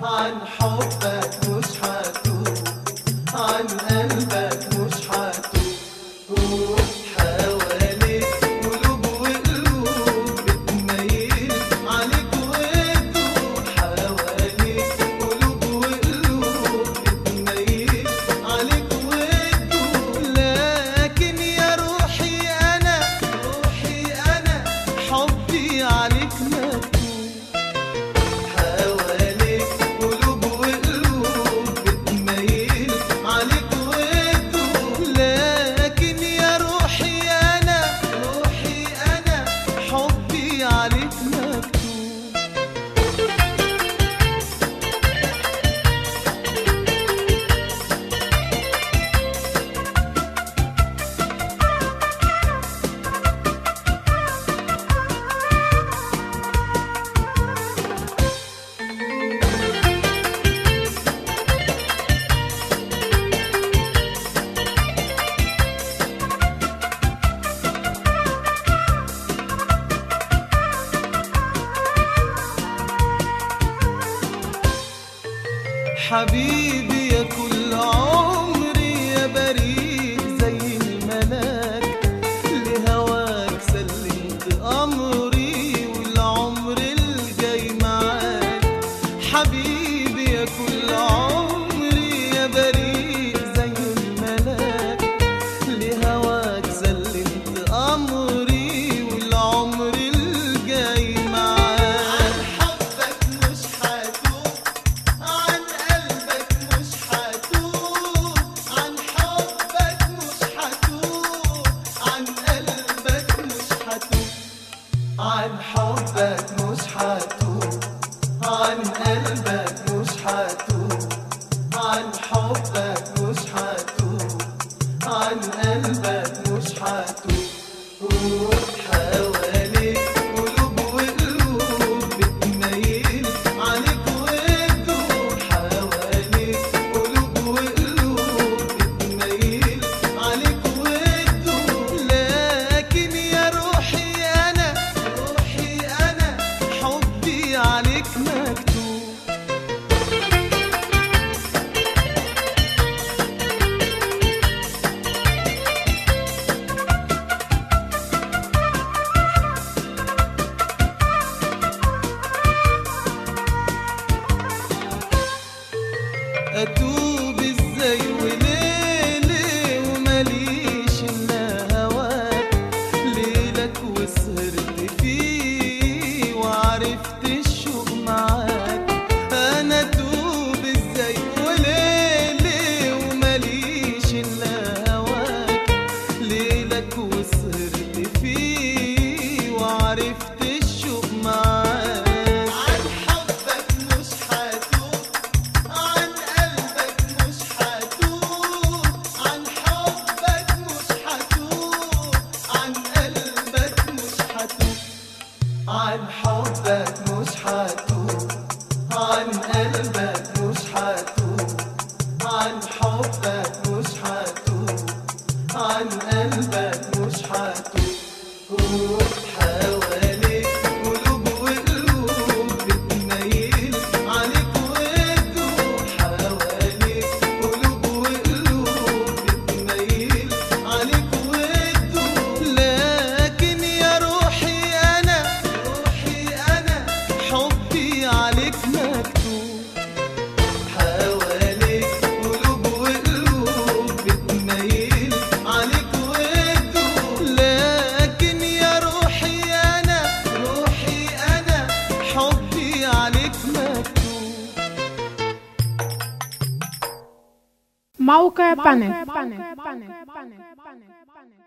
عن حبك مش هتوه عن قلبك مش هتوه حواليك قلوب وقلوب بتميل عليك وتدور حواليك قلوب وقلوب بتميل عليك وتدور لكن يا روحي أنا روحي أنا حبي عليك مكتوب حواليك قلوب وقلوب بتميل عليك وتدور لكن يا روحي أنا روحي أنا حبي عليك مكتوب حبيبي يا كل عمري يا بريء زي الملاك لهواك سلمت أمري والعمر الجاي معاك حبيبي يا كل عمري يا بريء زي الملاك لهواك سلمت أمري والعمر الجاي معاك حبك مش هتوب عن قلبك مش هتوب عن حبك مش هتوب عن قلبك مش هتوب عن حبك مش هتوب عن قلبك مش هتوب عن حبك مش هتوب عن قلبك مش هتوب حواليك قلوب وقلوب بتميل عليك وتدور حواليك قلوب وقلوب بتميل عليك وتدور لكن يا روحي أنا روحي أنا حبي عليك مكتوب اتوب ازاي وليه ليه وماليش الا هواك ليلك وسهرت فيه وعرفت الشوق معاك انا اتوب ازاي وليه ليه وماليش الا هواك ليلك وسهرت فيه وعرفت الشوق معاك عن حبك مش هتوب عن قلبك مش هتوب عن حبك مش هتوب عن قلبك مش هتوب عن حبك مش هتوب عن قلبك مش هتوب عن حبك مش هتوب عن قلبك مش هتوب حواليك قلوب وقلوب بتميل عليك وتدور حواليك قلوب وقلوب بتميل عليك وتدور لكن يا روحي أنا روحي أنا حبي عليك مكتوب حواليك قلوب وقلوب بتميل عليك وتدور لكن يا روحي أنا روحي أنا حبي عليك مكتوب موقع بانل